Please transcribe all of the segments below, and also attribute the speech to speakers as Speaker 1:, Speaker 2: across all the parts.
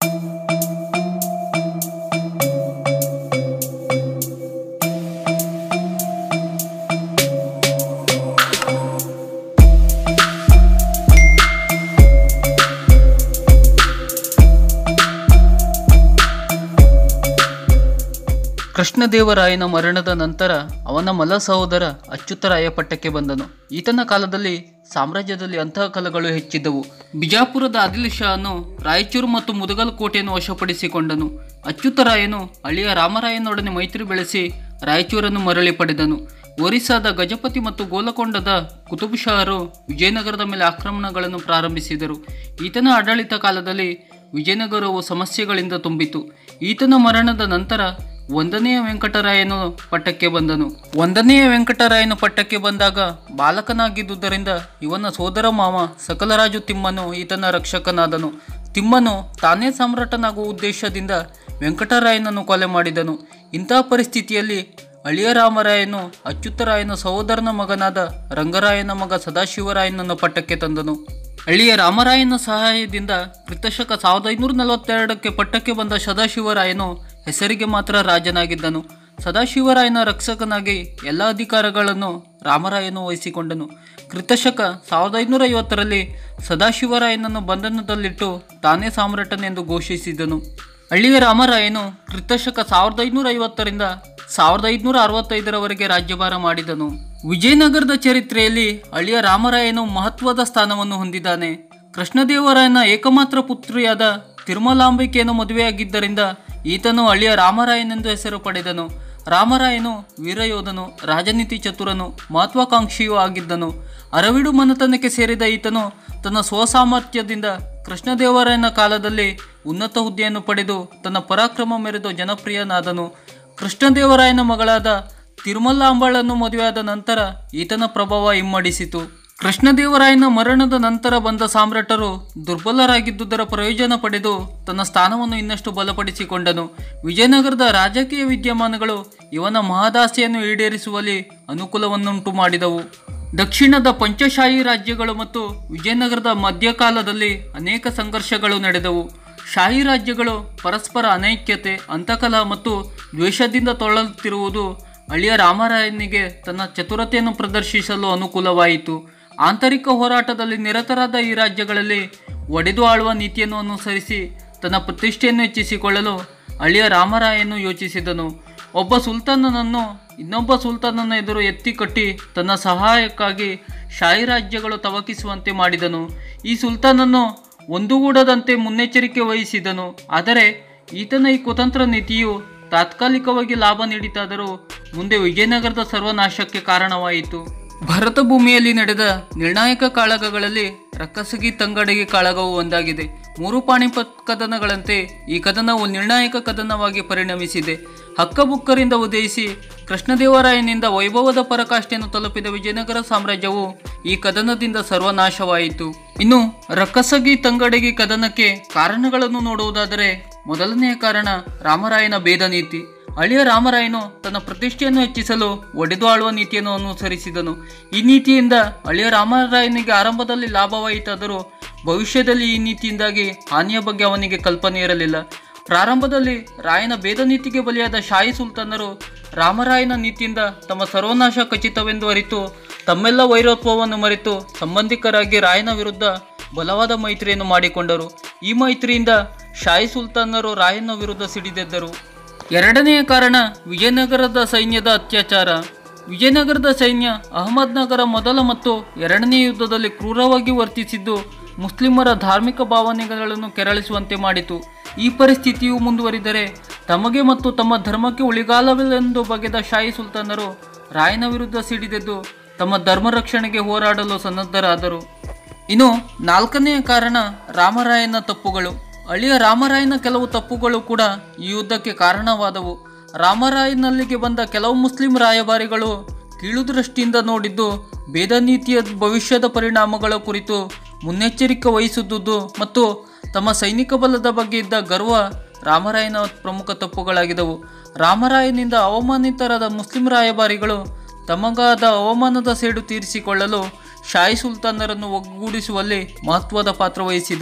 Speaker 1: ಕೃಷ್ಣದೇವರಾಯನ ಮರಣದ ನಂತರ ಅವನ ಮಲ ಸಹೋದರ ಅಚ್ಯುತರಾಯ ಪಟ್ಟಕ್ಕೆ ಬಂದನು ಈತನ ಕಾಲದಲ್ಲಿ ಸಾಮ್ರಾಜ್ಯದಲ್ಲಿ ಅಂತಹ ಕಲಗಳು ಹೆಚ್ಚಿದ್ದವು ಬಿಜಾಪುರದ ಆದಿಲ್ ಶಾನು ರಾಯಚೂರು ಮತ್ತು ಮುದಗಲ್ ಕೋಟೆಯನ್ನು ವಶಪಡಿಸಿಕೊಂಡನು ಅಚ್ಯುತರಾಯನು ಅಳಿಯ ರಾಮರಾಯನೊಡನೆ ಮೈತ್ರಿ ಬೆಳೆಸಿ ರಾಯಚೂರನ್ನು ಮರಳಿ ಪಡೆದನು ಒರಿಸ್ಸಾದ ಗಜಪತಿ ಮತ್ತು ಗೋಲಕೊಂಡದ ಕುತುಬ್ ಶಹರು ವಿಜಯನಗರದ ಮೇಲೆ ಆಕ್ರಮಣಗಳನ್ನು ಪ್ರಾರಂಭಿಸಿದರು ಈತನ ಆಡಳಿತ ಕಾಲದಲ್ಲಿ ವಿಜಯನಗರವು ಸಮಸ್ಯೆಗಳಿಂದ ತುಂಬಿತು ಈತನ ಮರಣದ ನಂತರ ಒಂದನೆಯ ವೆಂಕಟರಾಯನು ಪಟ್ಟಕ್ಕೆ ಬಂದನು ಒಂದನೆಯ ವೆಂಕಟರಾಯನು ಪಟ್ಟಕ್ಕೆ ಬಂದಾಗ ಬಾಲಕನಾಗಿದ್ದುದರಿಂದ ಇವನ ಸೋದರ ಮಾವ ಸಕಲರಾಜು ತಿಮ್ಮನು ಈತನ ರಕ್ಷಕನಾದನು ತಿಮ್ಮನು ತಾನೇ ಸಾಮ್ರಾಟನಾಗುವ ಉದ್ದೇಶದಿಂದ ವೆಂಕಟರಾಯನನ್ನು ಕೊಲೆ ಮಾಡಿದನು ಇಂತಹ ಪರಿಸ್ಥಿತಿಯಲ್ಲಿ ಅಳಿಯ ರಾಮರಾಯನು ಅಚ್ಯುತರಾಯನ ಸಹೋದರನ ಮಗನಾದ ರಂಗರಾಯನ ಮಗ ಸದಾಶಿವರಾಯನನ್ನು ಪಟ್ಟಕ್ಕೆ ತಂದನು ಅಳಿಯ ರಾಮರಾಯನ ಸಹಾಯದಿಂದ ಕ್ರಿತಶಕ ಸಾವಿರದ ಐನೂರ ನಲವತ್ತೆರಡಕ್ಕೆ ಪಟ್ಟಕ್ಕೆ ಬಂದ ಸದಾಶಿವರಾಯನು ಹೆಸರಿಗೆ ಮಾತ್ರ ರಾಜನಾಗಿದ್ದನು ಸದಾಶಿವರಾಯನ ರಕ್ಷಕನಾಗಿ ಎಲ್ಲ ಅಧಿಕಾರಗಳನ್ನು ರಾಮರಾಯನು ವಹಿಸಿಕೊಂಡನು ಕ್ರಿತಶಕ ಸಾವಿರದ ಐನೂರ ಐವತ್ತರಲ್ಲಿ ಸದಾಶಿವರಾಯನನ್ನು ಬಂಧನದಲ್ಲಿಟ್ಟು ತಾನೇ ಸಾಮ್ರಾಟನೆಂದು ಘೋಷಿಸಿದನು ಅಳಿಯ ರಾಮರಾಯನು ಕ್ರಿತಶಕ ಸಾವಿರದ ಐನೂರ ಐವತ್ತರಿಂದ ಸಾವಿರದ ಐದುನೂರ ಅರವತ್ತೈದರವರೆಗೆ ರಾಜ್ಯಭಾರ ಮಾಡಿದನು ವಿಜಯನಗರದ ಚರಿತ್ರೆಯಲ್ಲಿ ಅಳಿಯ ರಾಮರಾಯನು ಮಹತ್ವದ ಸ್ಥಾನವನ್ನು ಹೊಂದಿದ್ದಾನೆ ಕೃಷ್ಣದೇವರಾಯನ ಏಕಮಾತ್ರ ಪುತ್ರಿಯಾದ ತಿರುಮಲಾಂಬಿಕೆಯನ್ನು ಮದುವೆಯಾಗಿದ್ದರಿಂದ ಈತನು ಅಳಿಯ ರಾಮರಾಯನೆಂದು ಹೆಸರು ಪಡೆದನು ರಾಮರಾಯನು ವೀರಯೋಧನು ರಾಜನೀತಿ ಚತುರನು ಮಹತ್ವಾಕಾಂಕ್ಷಿಯೂ ಆಗಿದ್ದನು ಅರವಿಡು ಮನೆತನಕ್ಕೆ ಸೇರಿದ ಈತನು ತನ್ನ ಸ್ವಸಾಮರ್ಥ್ಯದಿಂದ ಕೃಷ್ಣದೇವರಾಯನ ಕಾಲದಲ್ಲಿ ಉನ್ನತ ಹುದ್ದೆಯನ್ನು ಪಡೆದು ತನ್ನ ಪರಾಕ್ರಮ ಮೆರೆದು ಜನಪ್ರಿಯನಾದನು ಕೃಷ್ಣದೇವರಾಯನ ಮಗಳಾದ ತಿರುಮಲಾಂಬಳನ್ನು ಮದುವೆಯಾದ ನಂತರ ಈತನ ಪ್ರಭಾವ ಇಮ್ಮಡಿಸಿತು ಕೃಷ್ಣದೇವರಾಯನ ಮರಣದ ನಂತರ ಬಂದ ಸಾಮ್ರಾಟರು ದುರ್ಬಲರಾಗಿದ್ದುದರ ಪ್ರಯೋಜನ ಪಡೆದು ತನ್ನ ಸ್ಥಾನವನ್ನು ಇನ್ನಷ್ಟು ಬಲಪಡಿಸಿಕೊಂಡನು ವಿಜಯನಗರದ ರಾಜಕೀಯ ವಿದ್ಯಮಾನಗಳು ಇವನ ಮಹದಾಸೆಯನ್ನು ಈಡೇರಿಸುವಲ್ಲಿ ಅನುಕೂಲವನ್ನುಂಟು ಮಾಡಿದವು ದಕ್ಷಿಣದ ಪಂಚಶಾಹಿ ರಾಜ್ಯಗಳು ಮತ್ತು ವಿಜಯನಗರದ ಮಧ್ಯಕಾಲದಲ್ಲಿ ಅನೇಕ ಸಂಘರ್ಷಗಳು ನಡೆದವು ಶಾಹಿ ರಾಜ್ಯಗಳು ಪರಸ್ಪರ ಅನೈಕ್ಯತೆ ಅಂತಕಲಹ ಮತ್ತು ದ್ವೇಷದಿಂದ ತೊಳಲುತ್ತಿರುವುದು ಅಳಿಯ ರಾಮರಾಯನಿಗೆ ತನ್ನ ಚತುರತೆಯನ್ನು ಪ್ರದರ್ಶಿಸಲು ಅನುಕೂಲವಾಯಿತು ಆಂತರಿಕ ಹೋರಾಟದಲ್ಲಿ ನಿರತರಾದ ಈ ರಾಜ್ಯಗಳಲ್ಲಿ ಒಡೆದು ಆಳುವ ನೀತಿಯನ್ನು ಅನುಸರಿಸಿ ತನ್ನ ಪ್ರತಿಷ್ಠೆಯನ್ನು ಹೆಚ್ಚಿಸಿಕೊಳ್ಳಲು ಅಳಿಯ ರಾಮರಾಯನು ಯೋಚಿಸಿದನು ಒಬ್ಬ ಸುಲ್ತಾನನನ್ನು ಇನ್ನೊಬ್ಬ ಸುಲ್ತಾನನ ಎದುರು ಎತ್ತಿ ಕಟ್ಟಿ ತನ್ನ ಸಹಾಯಕ್ಕಾಗಿ ಶಾಹಿ ರಾಜ್ಯಗಳು ತವಕಿಸುವಂತೆ ಮಾಡಿದನು ಈ ಸುಲ್ತಾನನ್ನು ಒಂದುಗೂಡದಂತೆ ಮುನ್ನೆಚ್ಚರಿಕೆ ವಹಿಸಿದನು ಆದರೆ ಈತನ ಈ ಕುತಂತ್ರ ನೀತಿಯು ತಾತ್ಕಾಲಿಕವಾಗಿ ಲಾಭ ನೀಡಿತಾದರೂ ಮುಂದೆ ವಿಜಯನಗರದ ಸರ್ವನಾಶಕ್ಕೆ ಕಾರಣವಾಯಿತು ಭರತ ಭೂಮಿಯಲ್ಲಿ ನಡೆದ ನಿರ್ಣಾಯಕ ಕಾಳಗಗಳಲ್ಲಿ ರಕ್ಕಸಗಿ ತಂಗಡಗಿ ಕಾಳಗವು ಒಂದಾಗಿದೆ ಮೂರು ಪಾಣಿಪತ್ ಕದನಗಳಂತೆ ಈ ಕದನವು ನಿರ್ಣಾಯಕ ಕದನವಾಗಿ ಪರಿಣಮಿಸಿದೆ ಹಕ್ಕಬುಕ್ಕರಿಂದ ಉದಯಿಸಿ ಕೃಷ್ಣದೇವರಾಯನಿಂದ ವೈಭವದ ಪರಾಕಾಷ್ಠೆಯನ್ನು ತಲುಪಿದ ವಿಜಯನಗರ ಸಾಮ್ರಾಜ್ಯವು ಈ ಕದನದಿಂದ ಸರ್ವನಾಶವಾಯಿತು ಇನ್ನು ರಕ್ಕಸಗಿ ತಂಗಡಗಿ ಕದನಕ್ಕೆ ಕಾರಣಗಳನ್ನು ನೋಡುವುದಾದರೆ ಮೊದಲನೆಯ ಕಾರಣ ರಾಮರಾಯನ ಭೇದ ನೀತಿ ಅಳಿಯ ರಾಮರಾಯನು ತನ್ನ ಪ್ರತಿಷ್ಠೆಯನ್ನು ಹೆಚ್ಚಿಸಲು ಒಡೆದು ಆಳುವ ನೀತಿಯನ್ನು ಅನುಸರಿಸಿದನು ಈ ನೀತಿಯಿಂದ ಅಳಿಯ ರಾಮರಾಯನಿಗೆ ಆರಂಭದಲ್ಲಿ ಲಾಭವಾಯಿತಾದರೂ ಭವಿಷ್ಯದಲ್ಲಿ ಈ ನೀತಿಯಿಂದಾಗಿ ಹಾನಿಯ ಬಗ್ಗೆ ಅವನಿಗೆ ಕಲ್ಪನೆ ಇರಲಿಲ್ಲ ಪ್ರಾರಂಭದಲ್ಲಿ ರಾಯನ ಭೇದ ನೀತಿಗೆ ಬಲಿಯಾದ ಶಾಹಿ ಸುಲ್ತಾನರು ರಾಮರಾಯನ ನೀತಿಯಿಂದ ತಮ್ಮ ಸರ್ವನಾಶ ಖಚಿತವೆಂದು ಅರಿತು ತಮ್ಮೆಲ್ಲ ವೈರತ್ವವನ್ನು ಮರೆತು ಸಂಬಂಧಿಕರಾಗಿ ರಾಯನ ವಿರುದ್ಧ ಬಲವಾದ ಮೈತ್ರಿಯನ್ನು ಮಾಡಿಕೊಂಡರು ಈ ಮೈತ್ರಿಯಿಂದ ಶಾಹಿ ಸುಲ್ತಾನರು ರಾಯನ ವಿರುದ್ಧ ಸಿಡಿದೆದ್ದರು ಎರಡನೆಯ ಕಾರಣ ವಿಜಯನಗರದ ಸೈನ್ಯದ ಅತ್ಯಾಚಾರ ವಿಜಯನಗರದ ಸೈನ್ಯ ಅಹಮದ್ನಗರ ಮೊದಲ ಮತ್ತು ಎರಡನೇ ಯುದ್ಧದಲ್ಲಿ ಕ್ರೂರವಾಗಿ ವರ್ತಿಸಿದ್ದು ಮುಸ್ಲಿಮರ ಧಾರ್ಮಿಕ ಭಾವನೆಗಳನ್ನು ಕೆರಳಿಸುವಂತೆ ಮಾಡಿತು ಈ ಪರಿಸ್ಥಿತಿಯು ಮುಂದುವರಿದರೆ ತಮಗೆ ಮತ್ತು ತಮ್ಮ ಧರ್ಮಕ್ಕೆ ಉಳಿಗಾಲವಿല്ലെಂದು ಬಗೆದ ಶಾಹಿ ಸುಲ್ತಾನರು ರಾಯನ ವಿರುದ್ಧ ಸಿಡಿದೆದ್ದು ತಮ್ಮ ಧರ್ಮ ರಕ್ಷಣೆಗೆ ಹೋರಾಡಲು ಸನ್ನದ್ಧರಾದರು ಇನ್ನು ನಾಲ್ಕನೆಯ ಕಾರಣ ರಾಮರಾಯನ ತಪ್ಪುಗಳು ಅಳಿಯ ರಾಮರಾಯನ ಕೆಲವು ತಪ್ಪುಗಳು ಕೂಡ ಈ ಯುದ್ಧಕ್ಕೆ ಕಾರಣವಾದವು ರಾಮರಾಯನಲ್ಲಿಗೆ ಬಂದ ಕೆಲವು ಮುಸ್ಲಿಂ ರಾಯಭಾರಿಗಳು ಕೀಳು ದೃಷ್ಟಿಯಿಂದ ನೋಡಿದ್ದು ಭೇದ ನೀತಿಯ ಭವಿಷ್ಯದ ಪರಿಣಾಮಗಳ ಕುರಿತು ಮುನ್ನೆಚ್ಚರಿಕೆ ವಹಿಸಿದುದು ಮತ್ತು ತಮ್ಮ ಸೈನಿಕ ಬಲದ ಬಗ್ಗೆ ಇದ್ದ ಗರ್ವ ರಾಮರಾಯನ ಪ್ರಮುಖ ತಪ್ಪುಗಳಾಗಿದ್ದವು ರಾಮರಾಯನಿಂದ ಅವಮಾನಿತರಾದ ಮುಸ್ಲಿಂ ರಾಯಭಾರಿಗಳು ತಮಗಾದ ಅವಮಾನದ ಸೇಡು ತೀರಿಸಿಕೊಳ್ಳಲು ಶಾಹಿ ಸುಲ್ತಾನರನ್ನು ಒಗ್ಗೂಡಿಸುವಲ್ಲಿ ಮಹತ್ವದ ಪಾತ್ರ ವಹಿಸಿದರು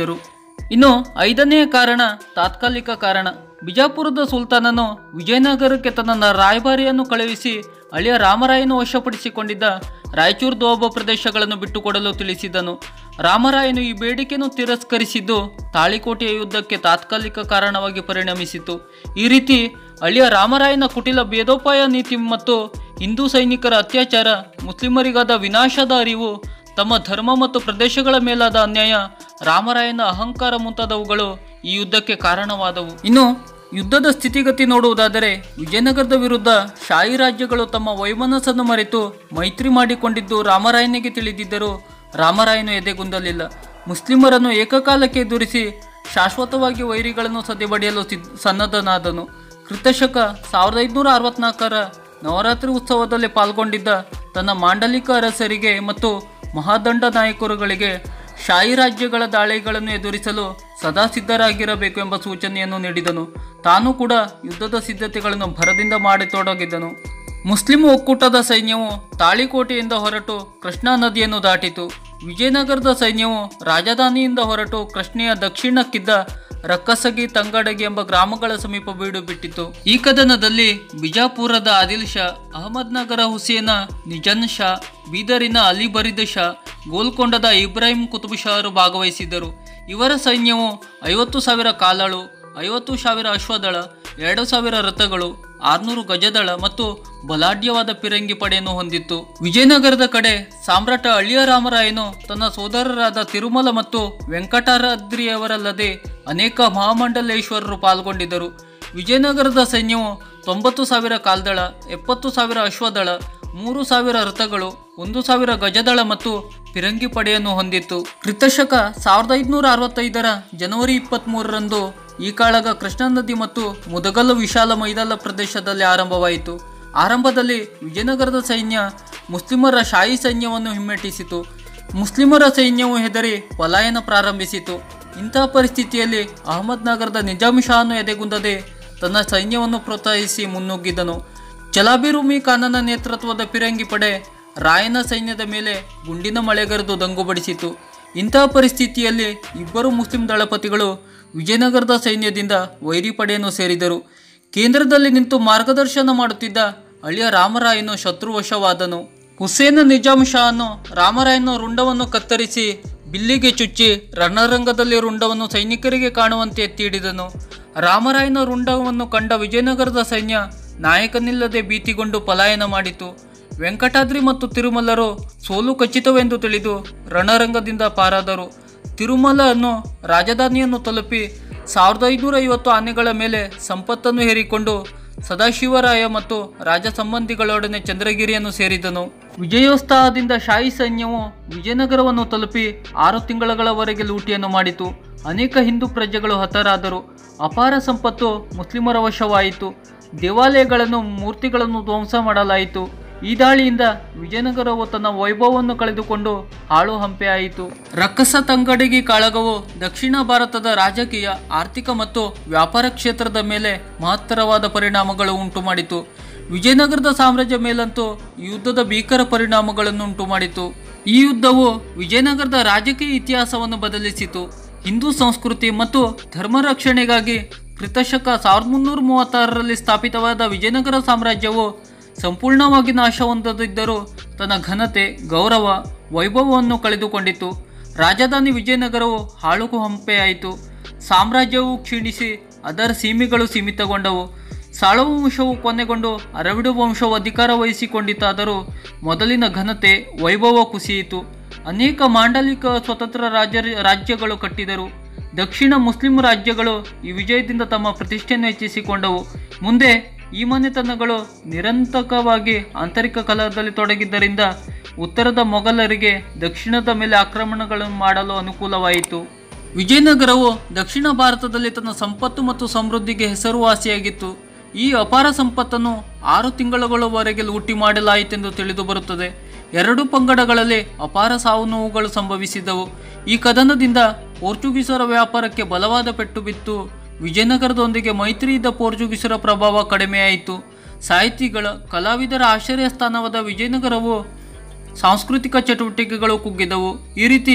Speaker 1: ಇನ್ನು ಐದನೆಯ ಕಾರಣ ತಾತ್ಕಾಲಿಕ ಕಾರಣ ಬಿಜಾಪುರದ ಸುಲ್ತಾನನು ವಿಜಯನಗರಕ್ಕೆ ತನ್ನ ರಾಯಭಾರಿಯನ್ನು ಕಳುಹಿಸಿ ಅಳಿಯ ರಾಮರಾಯನು ವಶಪಡಿಸಿಕೊಂಡಿದ್ದ ರಾಯಚೂರು ದೋಬ ಪ್ರದೇಶಗಳನ್ನು ಬಿಟ್ಟುಕೊಡಲು ತಿಳಿಸಿದನು ರಾಮರಾಯನು ಈ ಬೇಡಿಕೆಯನ್ನು ತಿರಸ್ಕರಿಸಿದ್ದು ತಾಳಿಕೋಟೆಯ ಯುದ್ಧಕ್ಕೆ ತಾತ್ಕಾಲಿಕ ಕಾರಣವಾಗಿ ಪರಿಣಮಿಸಿತು ಈ ರೀತಿ ಅಳಿಯ ರಾಮರಾಯನ ಕುಟಿಲ ಭೇದೋಪಾಯ ನೀತಿ ಮತ್ತು ಹಿಂದೂ ಸೈನಿಕರ ಅತ್ಯಾಚಾರ ಮುಸ್ಲಿಮರಿಗಾದ ವಿನಾಶದ ಅರಿವು ತಮ್ಮ ಧರ್ಮ ಮತ್ತು ಪ್ರದೇಶಗಳ ಮೇಲಾದ ಅನ್ಯಾಯ ರಾಮರಾಯನ ಅಹಂಕಾರ ಮುಂತಾದವುಗಳು ಈ ಯುದ್ಧಕ್ಕೆ ಕಾರಣವಾದವು ಇನ್ನು ಯುದ್ಧದ ಸ್ಥಿತಿಗತಿ ನೋಡುವುದಾದರೆ ವಿಜಯನಗರದ ವಿರುದ್ಧ ಶಾಹಿ ರಾಜ್ಯಗಳು ತಮ್ಮ ವೈಮನಸ್ಸನ್ನು ಮರೆತು ಮೈತ್ರಿ ಮಾಡಿಕೊಂಡಿದ್ದು ರಾಮರಾಯನಿಗೆ ತಿಳಿದಿದ್ದರೂ ರಾಮರಾಯನು ಎದೆಗುಂದಲಿಲ್ಲ ಮುಸ್ಲಿಮರನ್ನು ಏಕಕಾಲಕ್ಕೆ ಎದುರಿಸಿ ಶಾಶ್ವತವಾಗಿ ವೈರಿಗಳನ್ನು ಸದೆಬಡಿಯಲು ಸಿದ್ಧ ಸನ್ನದ್ಧನಾದನು ಕೃತಶಕ ಸಾವಿರದ ಐದುನೂರ ಅರವತ್ನಾಲ್ಕರ ನವರಾತ್ರಿ ಉತ್ಸವದಲ್ಲಿ ಪಾಲ್ಗೊಂಡಿದ್ದ ತನ್ನ ಮಾಂಡಲಿಕ ಅರಸರಿಗೆ ಮತ್ತು ಮಹಾದಂಡ ನಾಯಕರುಗಳಿಗೆ ಶಾಹಿ ರಾಜ್ಯಗಳ ದಾಳಿಗಳನ್ನು ಎದುರಿಸಲು ಸದಾ ಸಿದ್ಧರಾಗಿರಬೇಕು ಎಂಬ ಸೂಚನೆಯನ್ನು ನೀಡಿದನು ತಾನು ಕೂಡ ಯುದ್ಧದ ಸಿದ್ಧತೆಗಳನ್ನು ಭರದಿಂದ ಮಾಡತೊಡಗಿದ್ದನು ಮುಸ್ಲಿಂ ಒಕ್ಕೂಟದ ಸೈನ್ಯವು ತಾಳಿಕೋಟೆಯಿಂದ ಹೊರಟು ಕೃಷ್ಣಾ ನದಿಯನ್ನು ದಾಟಿತು ವಿಜಯನಗರದ ಸೈನ್ಯವು ರಾಜಧಾನಿಯಿಂದ ಹೊರಟು ಕೃಷ್ಣೆಯ ದಕ್ಷಿಣಕ್ಕಿದ್ದ ರಕ್ಕಸಗಿ ತಂಗಡಗಿ ಎಂಬ ಗ್ರಾಮಗಳ ಸಮೀಪ ಬೀಡು ಬಿಟ್ಟಿತು ಈ ಕದನದಲ್ಲಿ ಬಿಜಾಪುರದ ಆದಿಲ್ ಶಾ ಅಹಮದ್ನಗರ ಹುಸೇನ ನಿಜನ್ ಶಾ ಬೀದರಿನ ಅಲಿ ಬರಿದ ಶಾ ಗೋಲ್ಕೊಂಡದ ಇಬ್ರಾಹಿಂ ಕುತುಬ್ ಶಾರು ಭಾಗವಹಿಸಿದ್ದರು ಇವರ ಸೈನ್ಯವು ಐವತ್ತು ಸಾವಿರ ಕಾಲಾಳು ಐವತ್ತು ಸಾವಿರ ಅಶ್ವದಳ ಎರಡು ಸಾವಿರ ರಥಗಳು ಆರ್ನೂರು ಗಜದಳ ಮತ್ತು ಬಲಾಢ್ಯವಾದ ಪಿರಂಗಿ ಪಡೆಯನ್ನು ಹೊಂದಿತ್ತು ವಿಜಯನಗರದ ಕಡೆ ಸಾಮ್ರಾಟ ಅಳಿಯ ರಾಮರಾಯನು ತನ್ನ ಸೋದರರಾದ ತಿರುಮಲ ಮತ್ತು ವೆಂಕಟಾದ್ರಿಯವರಲ್ಲದೆ ಅನೇಕ ಮಹಾಮಂಡಲೇಶ್ವರರು ಪಾಲ್ಗೊಂಡಿದ್ದರು ವಿಜಯನಗರದ ಸೈನ್ಯವು ತೊಂಬತ್ತು ಸಾವಿರ ಕಾಲ್ದಳ ಎಪ್ಪತ್ತು ಸಾವಿರ ಅಶ್ವದಳ ಮೂರು ಸಾವಿರ ರಥಗಳು ಒಂದು ಸಾವಿರ ಗಜದಳ ಮತ್ತು ಪಿರಂಗಿ ಪಡೆಯನ್ನು ಹೊಂದಿತ್ತು ಕ್ರಿತಶಕ ಸಾವಿರದ ಐದುನೂರ ಅರವತ್ತೈದರ ಜನವರಿ ಇಪ್ಪತ್ತ್ಮೂರರಂದು ಈ ಕಾಳಗ ಕೃಷ್ಣಾ ನದಿ ಮತ್ತು ಮುದಗಲ್ಲು ವಿಶಾಲ ಮೈದಾನ ಪ್ರದೇಶದಲ್ಲಿ ಆರಂಭವಾಯಿತು ಆರಂಭದಲ್ಲಿ ವಿಜಯನಗರದ ಸೈನ್ಯ ಮುಸ್ಲಿಮರ ಶಾಹಿ ಸೈನ್ಯವನ್ನು ಹಿಮ್ಮೆಟ್ಟಿಸಿತು ಮುಸ್ಲಿಮರ ಸೈನ್ಯವು ಹೆದರಿ ಪಲಾಯನ ಪ್ರಾರಂಭಿಸಿತು ಇಂತಹ ಪರಿಸ್ಥಿತಿಯಲ್ಲಿ ಅಹಮದ್ನಗರದ ನಿಜಾಮ್ ಶಾಹನು ಎದೆಗುಂದದೆ ತನ್ನ ಸೈನ್ಯವನ್ನು ಪ್ರೋತ್ಸಾಹಿಸಿ ಮುನ್ನುಗ್ಗಿದನು ಚಲಾಬಿರುಮಿ ಖಾನನ ನೇತೃತ್ವದ ಪಿರಂಗಿ ಪಡೆ ರಾಯನ ಸೈನ್ಯದ ಮೇಲೆ ಗುಂಡಿನ ಮಳೆಗರೆದು ದಂಗುಬಡಿಸಿತು ಇಂತಹ ಪರಿಸ್ಥಿತಿಯಲ್ಲಿ ಇಬ್ಬರು ಮುಸ್ಲಿಂ ದಳಪತಿಗಳು ವಿಜಯನಗರದ ಸೈನ್ಯದಿಂದ ವೈರಿ ಪಡೆಯನ್ನು ಸೇರಿದರು ಕೇಂದ್ರದಲ್ಲಿ ನಿಂತು ಮಾರ್ಗದರ್ಶನ ಮಾಡುತ್ತಿದ್ದ ಅಳಿಯ ರಾಮರಾಯನು ಶತ್ರುವಶವಾದನು ಹುಸೇನ ನಿಜಾಮ್ ಶಾಹನು ರಾಮರಾಯನ ರುಂಡವನ್ನು ಕತ್ತರಿಸಿ ಬಿಲ್ಲಿಗೆ ಚುಚ್ಚಿ ರಣರಂಗದಲ್ಲಿ ರುಂಡವನ್ನು ಸೈನಿಕರಿಗೆ ಕಾಣುವಂತೆ ಎತ್ತಿ ಹಿಡಿದನು ರಾಮರಾಯನ ರುಂಡವನ್ನು ಕಂಡ ವಿಜಯನಗರದ ಸೈನ್ಯ ನಾಯಕನಿಲ್ಲದೆ ಭೀತಿಗೊಂಡು ಪಲಾಯನ ಮಾಡಿತು ವೆಂಕಟಾದ್ರಿ ಮತ್ತು ತಿರುಮಲರು ಸೋಲು ಖಚಿತವೆಂದು ತಿಳಿದು ರಣರಂಗದಿಂದ ಪಾರಾದರು ತಿರುಮಲನ್ನು ರಾಜಧಾನಿಯನ್ನು ತಲುಪಿ ಸಾವಿರದ ಐನೂರ ಐವತ್ತು ಆನೆಗಳ ಮೇಲೆ ಸಂಪತ್ತನ್ನು ಹೇರಿಕೊಂಡು ಸದಾಶಿವರಾಯ ಮತ್ತು ರಾಜ ಸಂಬಂಧಿಗಳೊಡನೆ ಚಂದ್ರಗಿರಿಯನ್ನು ಸೇರಿದನು ವಿಜಯೋತ್ಸಾಹದಿಂದ ಶಾಹಿ ಸೈನ್ಯವು ವಿಜಯನಗರವನ್ನು ತಲುಪಿ ಆರು ತಿಂಗಳಗಳವರೆಗೆ ಲೂಟಿಯನ್ನು ಮಾಡಿತು ಅನೇಕ ಹಿಂದೂ ಪ್ರಜೆಗಳು ಹತರಾದರು ಅಪಾರ ಸಂಪತ್ತು ಮುಸ್ಲಿಮರ ವಶವಾಯಿತು ದೇವಾಲಯಗಳನ್ನು ಮೂರ್ತಿಗಳನ್ನು ಧ್ವಂಸ ಮಾಡಲಾಯಿತು ಈ ದಾಳಿಯಿಂದ ವಿಜಯನಗರವು ತನ್ನ ವೈಭವವನ್ನು ಕಳೆದುಕೊಂಡು ಹಾಳು ಹಂಪೆಯಾಯಿತು ರಕ್ಕಸ ತಂಗಡಿಗೆ ಕಾಳಗವು ದಕ್ಷಿಣ ಭಾರತದ ರಾಜಕೀಯ ಆರ್ಥಿಕ ಮತ್ತು ವ್ಯಾಪಾರ ಕ್ಷೇತ್ರದ ಮೇಲೆ ಮಹತ್ತರವಾದ ಪರಿಣಾಮಗಳು ಉಂಟುಮಾಡಿತು ವಿಜಯನಗರದ ಸಾಮ್ರಾಜ್ಯ ಮೇಲಂತೂ ಈ ಯುದ್ಧದ ಭೀಕರ ಪರಿಣಾಮಗಳನ್ನು ಉಂಟುಮಾಡಿತು ಈ ಯುದ್ಧವು ವಿಜಯನಗರದ ರಾಜಕೀಯ ಇತಿಹಾಸವನ್ನು ಬದಲಿಸಿತು ಹಿಂದೂ ಸಂಸ್ಕೃತಿ ಮತ್ತು ಧರ್ಮ ರಕ್ಷಣೆಗಾಗಿ ಕ್ರಿತಶಕ ಸಾವಿರದ ಮುನ್ನೂರ ಮೂವತ್ತಾರರಲ್ಲಿ ಸ್ಥಾಪಿತವಾದ ವಿಜಯನಗರ ಸಾಮ್ರಾಜ್ಯವು ಸಂಪೂರ್ಣವಾಗಿ ನಾಶ ಹೊಂದದಿದ್ದರೂ ತನ್ನ ಘನತೆ ಗೌರವ ವೈಭವವನ್ನು ಕಳೆದುಕೊಂಡಿತು ರಾಜಧಾನಿ ವಿಜಯನಗರವು ಹಾಳುಕು ಹಂಪೆಯಾಯಿತು ಸಾಮ್ರಾಜ್ಯವು ಕ್ಷೀಣಿಸಿ ಅದರ ಸೀಮೆಗಳು ಸೀಮಿತಗೊಂಡವು ಸಾಳುವ ವಂಶವು ಕೊನೆಗೊಂಡು ಅರವಿಡು ವಂಶವು ಅಧಿಕಾರ ವಹಿಸಿಕೊಂಡಿತಾದರೂ ಮೊದಲಿನ ಘನತೆ ವೈಭವ ಕುಸಿಯಿತು ಅನೇಕ ಮಾಂಡಲಿಕ ಸ್ವತಂತ್ರ ರಾಜ್ಯ ರಾಜ್ಯಗಳು ಕಟ್ಟಿದರು ದಕ್ಷಿಣ ಮುಸ್ಲಿಂ ರಾಜ್ಯಗಳು ಈ ವಿಜಯದಿಂದ ತಮ್ಮ ಪ್ರತಿಷ್ಠೆಯನ್ನು ಹೆಚ್ಚಿಸಿಕೊಂಡವು ಮುಂದೆ ಈ ಮನೆತನಗಳು ನಿರಂತಕವಾಗಿ ಆಂತರಿಕ ಕಲಹದಲ್ಲಿ ತೊಡಗಿದ್ದರಿಂದ ಉತ್ತರದ ಮೊಘಲರಿಗೆ ದಕ್ಷಿಣದ ಮೇಲೆ ಆಕ್ರಮಣಗಳನ್ನು ಮಾಡಲು ಅನುಕೂಲವಾಯಿತು ವಿಜಯನಗರವು ದಕ್ಷಿಣ ಭಾರತದಲ್ಲಿ ತನ್ನ ಸಂಪತ್ತು ಮತ್ತು ಸಮೃದ್ಧಿಗೆ ಹೆಸರುವಾಸಿಯಾಗಿತ್ತು ಈ ಅಪಾರ ಸಂಪತ್ತನ್ನು ಆರು ತಿಂಗಳುಗಳವರೆಗೆ ಲೂಟಿ ಮಾಡಲಾಯಿತೆಂದು ತಿಳಿದು ಬರುತ್ತದೆ ಎರಡು ಪಂಗಡಗಳಲ್ಲಿ ಅಪಾರ ಸಾವು ನೋವುಗಳು ಸಂಭವಿಸಿದವು ಈ ಕದನದಿಂದ ಪೋರ್ಚುಗೀಸರ ವ್ಯಾಪಾರಕ್ಕೆ ಬಲವಾದ ಪೆಟ್ಟು ಬಿತ್ತು ವಿಜಯನಗರದೊಂದಿಗೆ ಮೈತ್ರಿ ಇದ್ದ ಪೋರ್ಚುಗೀಸರ ಪ್ರಭಾವ ಕಡಿಮೆಯಾಯಿತು ಸಾಹಿತಿಗಳ ಕಲಾವಿದರ ಆಶ್ರಯ ಸ್ಥಾನವಾದ ವಿಜಯನಗರವು ಸಾಂಸ್ಕೃತಿಕ ಚಟುವಟಿಕೆಗಳು ಕುಗ್ಗಿದವು ಈ ರೀತಿ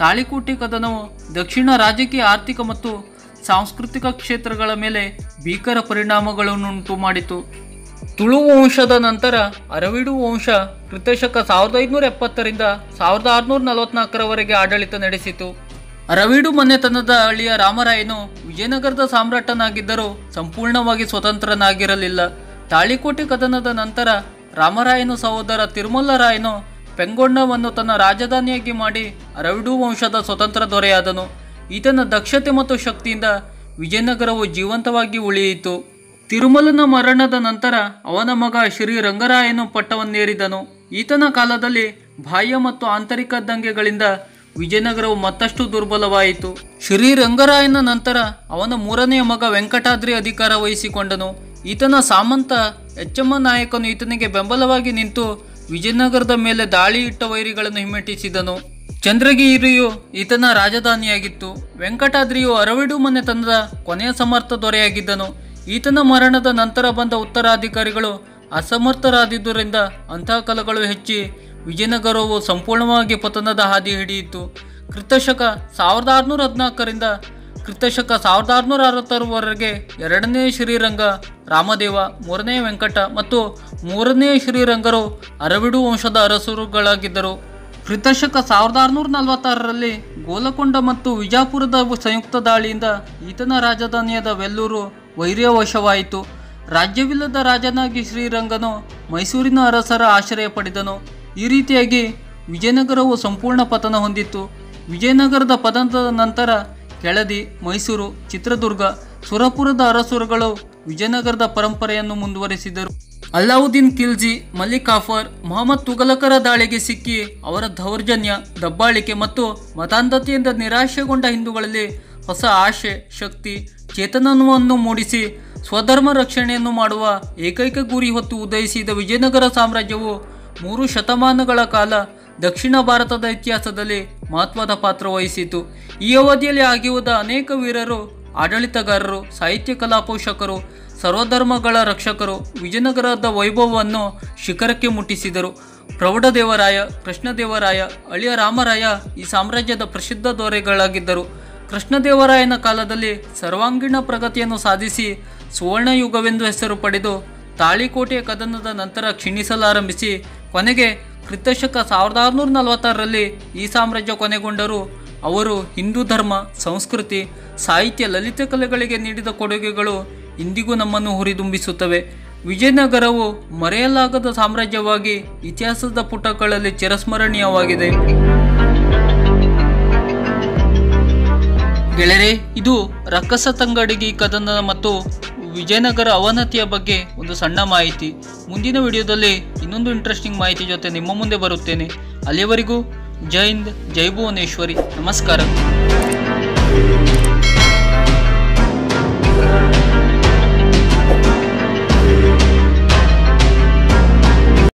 Speaker 1: ತಾಳಿಕೋಟೆ ಕದನವು ದಕ್ಷಿಣ ರಾಜಕೀಯ ಆರ್ಥಿಕ ಮತ್ತು ಸಾಂಸ್ಕೃತಿಕ ಕ್ಷೇತ್ರಗಳ ಮೇಲೆ ಭೀಕರ ಪರಿಣಾಮಗಳನ್ನುಂಟು ಮಾಡಿತು ತುಳು ವಂಶದ ನಂತರ ಅರವಿಡು ವಂಶ ಕ್ರಿತಶಕ ಸಾವಿರದ ಐದುನೂರ ಎಪ್ಪತ್ತರಿಂದ ಸಾವಿರದ ಆರುನೂರ ನಲವತ್ನಾಲ್ಕರವರೆಗೆ ಆಡಳಿತ ನಡೆಸಿತು ಅರವಿಡು ಮನೆತನದ ಅಳಿಯ ರಾಮರಾಯನು ವಿಜಯನಗರದ ಸಾಮ್ರಾಟನಾಗಿದ್ದರೂ ಸಂಪೂರ್ಣವಾಗಿ ಸ್ವತಂತ್ರನಾಗಿರಲಿಲ್ಲ ತಾಳಿಕೋಟೆ ಕದನದ ನಂತರ ರಾಮರಾಯನು ಸಹೋದರ ತಿರುಮಲರಾಯನು ಪೆಂಗೊಂಡವನ್ನು ತನ್ನ ರಾಜಧಾನಿಯಾಗಿ ಮಾಡಿ ಅರವಿಡು ವಂಶದ ಸ್ವತಂತ್ರ ದೊರೆಯಾದನು ಈತನ ದಕ್ಷತೆ ಮತ್ತು ಶಕ್ತಿಯಿಂದ ವಿಜಯನಗರವು ಜೀವಂತವಾಗಿ ಉಳಿಯಿತು ತಿರುಮಲನ ಮರಣದ ನಂತರ ಅವನ ಮಗ ಶ್ರೀ ರಂಗರಾಯನು ಪಟ್ಟವನ್ನೇರಿದನು ಈತನ ಕಾಲದಲ್ಲಿ ಬಾಹ್ಯ ಮತ್ತು ಆಂತರಿಕ ದಂಗೆಗಳಿಂದ ವಿಜಯನಗರವು ಮತ್ತಷ್ಟು ದುರ್ಬಲವಾಯಿತು ಶ್ರೀ ರಂಗರಾಯನ ನಂತರ ಅವನ ಮೂರನೆಯ ಮಗ ವೆಂಕಟಾದ್ರಿ ಅಧಿಕಾರ ವಹಿಸಿಕೊಂಡನು ಈತನ ಸಾಮಂತ ಎಚ್ಚಮ್ಮ ನಾಯಕನು ಈತನಿಗೆ ಬೆಂಬಲವಾಗಿ ನಿಂತು ವಿಜಯನಗರದ ಮೇಲೆ ದಾಳಿ ಇಟ್ಟ ವೈರಿಗಳನ್ನು ಹಿಮ್ಮೆಟ್ಟಿಸಿದನು ಚಂದ್ರಗಿರಿಯು ಈತನ ರಾಜಧಾನಿಯಾಗಿತ್ತು ವೆಂಕಟಾದ್ರಿಯು ಅರವಿಡು ಮನೆತನದ ಕೊನೆಯ ಸಮರ್ಥ ದೊರೆಯಾಗಿದ್ದನು ಈತನ ಮರಣದ ನಂತರ ಬಂದ ಉತ್ತರಾಧಿಕಾರಿಗಳು ಅಸಮರ್ಥರಾದಿದ್ದರಿಂದ ಅಂತಹ ಕಲಗಳು ಹೆಚ್ಚಿ ವಿಜಯನಗರವು ಸಂಪೂರ್ಣವಾಗಿ ಪತನದ ಹಾದಿ ಹಿಡಿಯಿತು ಕ್ರಿತಶಕ ಸಾವಿರದ ಆರುನೂರ ಹದಿನಾಲ್ಕರಿಂದ ಕ್ರಿತಶಕ ಸಾವಿರದ ಆರುನೂರ ಅರವತ್ತರವರೆಗೆ ಎರಡನೇ ಶ್ರೀರಂಗ ರಾಮದೇವ ಮೂರನೇ ವೆಂಕಟ ಮತ್ತು ಮೂರನೇ ಶ್ರೀರಂಗರು ಅರವಿಡು ವಂಶದ ಅರಸರುಗಳಾಗಿದ್ದರು ಕ್ರಿತಶಕ ಸಾವಿರದ ಆರುನೂರ ನಲವತ್ತಾರರಲ್ಲಿ ಗೋಲಕೊಂಡ ಮತ್ತು ವಿಜಾಪುರದ ಸಂಯುಕ್ತ ದಾಳಿಯಿಂದ ಈತನ ರಾಜಧಾನಿಯಾದ ವೆಲ್ಲೂರು ವೈರ್ಯ ವಶವಾಯಿತು ರಾಜ್ಯವಿಲ್ಲದ ರಾಜನಾಗಿ ಶ್ರೀರಂಗನು ಮೈಸೂರಿನ ಅರಸರ ಆಶ್ರಯ ಪಡೆದನು ಈ ರೀತಿಯಾಗಿ ವಿಜಯನಗರವು ಸಂಪೂರ್ಣ ಪತನ ಹೊಂದಿತ್ತು ವಿಜಯನಗರದ ಪತನದ ನಂತರ ಕೆಳದಿ ಮೈಸೂರು ಚಿತ್ರದುರ್ಗ ಸುರಪುರದ ಅರಸುರುಗಳು ವಿಜಯನಗರದ ಪರಂಪರೆಯನ್ನು ಮುಂದುವರೆಸಿದರು ಅಲ್ಲಾವುದ್ದೀನ್ ಖಿಲ್ಜಿ ಮಲ್ಲಿಕ್ ಕಾಫರ್ ಮೊಹಮ್ಮದ್ ತುಗಲಕರ ದಾಳಿಗೆ ಸಿಕ್ಕಿ ಅವರ ದೌರ್ಜನ್ಯ ದಬ್ಬಾಳಿಕೆ ಮತ್ತು ಮತಾಂಧತೆಯಿಂದ ನಿರಾಶೆಗೊಂಡ ಹಿಂದೂಗಳಲ್ಲಿ ಹೊಸ ಆಶೆ ಶಕ್ತಿ ಚೇತನವನ್ನು ಮೂಡಿಸಿ ಸ್ವಧರ್ಮ ರಕ್ಷಣೆಯನ್ನು ಮಾಡುವ ಏಕೈಕ ಗುರಿ ಹೊತ್ತು ಉದಯಿಸಿದ ವಿಜಯನಗರ ಸಾಮ್ರಾಜ್ಯವು ಮೂರು ಶತಮಾನಗಳ ಕಾಲ ದಕ್ಷಿಣ ಭಾರತದ ಇತಿಹಾಸದಲ್ಲಿ ಮಹತ್ವದ ಪಾತ್ರ ವಹಿಸಿತು ಈ ಅವಧಿಯಲ್ಲಿ ಆಗಿಹೋದ ಅನೇಕ ವೀರರು ಆಡಳಿತಗಾರರು ಸಾಹಿತ್ಯ ಕಲಾ ಪೋಷಕರು ಸರ್ವಧರ್ಮಗಳ ರಕ್ಷಕರು ವಿಜಯನಗರದ ವೈಭವವನ್ನು ಶಿಖರಕ್ಕೆ ಮುಟ್ಟಿಸಿದರು ಪ್ರೌಢದೇವರಾಯ ಕೃಷ್ಣದೇವರಾಯ ಅಳಿಯ ರಾಮರಾಯ ಈ ಸಾಮ್ರಾಜ್ಯದ ಪ್ರಸಿದ್ಧ ದೊರೆಗಳಾಗಿದ್ದರು ಕೃಷ್ಣದೇವರಾಯನ ಕಾಲದಲ್ಲಿ ಸರ್ವಾಂಗೀಣ ಪ್ರಗತಿಯನ್ನು ಸಾಧಿಸಿ ಸುವರ್ಣಯುಗವೆಂದು ಹೆಸರು ಪಡೆದು ತಾಳಿಕೋಟೆಯ ಕದನದ ನಂತರ ಕ್ಷೀಣಿಸಲಾರಂಭಿಸಿ ಕೊನೆಗೆ ಕ್ರಿಸ್ತಶಕ ಸಾವಿರದ ಆರುನೂರ ನಲವತ್ತಾರರಲ್ಲಿ ಈ ಸಾಮ್ರಾಜ್ಯ ಕೊನೆಗೊಂಡರೂ ಅವರು ಹಿಂದೂ ಧರ್ಮ ಸಂಸ್ಕೃತಿ ಸಾಹಿತ್ಯ ಲಲಿತ ಕಲೆಗಳಿಗೆ ನೀಡಿದ ಕೊಡುಗೆಗಳು ಇಂದಿಗೂ ನಮ್ಮನ್ನು ಹುರಿದುಂಬಿಸುತ್ತವೆ ವಿಜಯನಗರವು ಮರೆಯಲಾಗದ ಸಾಮ್ರಾಜ್ಯವಾಗಿ ಇತಿಹಾಸದ ಪುಟಗಳಲ್ಲಿ ಚಿರಸ್ಮರಣೀಯವಾಗಿದೆ ಗೆಳೆಯರೆ ಇದು ರಕ್ಕಸ ತಂಗಡಿಗಿ ಕದನ ಮತ್ತು ವಿಜಯನಗರ ಅವನತಿಯ ಬಗ್ಗೆ ಒಂದು ಸಣ್ಣ ಮಾಹಿತಿ ಮುಂದಿನ ವಿಡಿಯೋದಲ್ಲಿ ಇನ್ನೊಂದು ಇಂಟ್ರೆಸ್ಟಿಂಗ್ ಮಾಹಿತಿ ಜೊತೆ ನಿಮ್ಮ ಮುಂದೆ ಬರುತ್ತೇನೆ ಅಲ್ಲಿಯವರೆಗೂ ಜೈ ಹಿಂದ್ ಜೈ ಭುವನೇಶ್ವರಿ ನಮಸ್ಕಾರ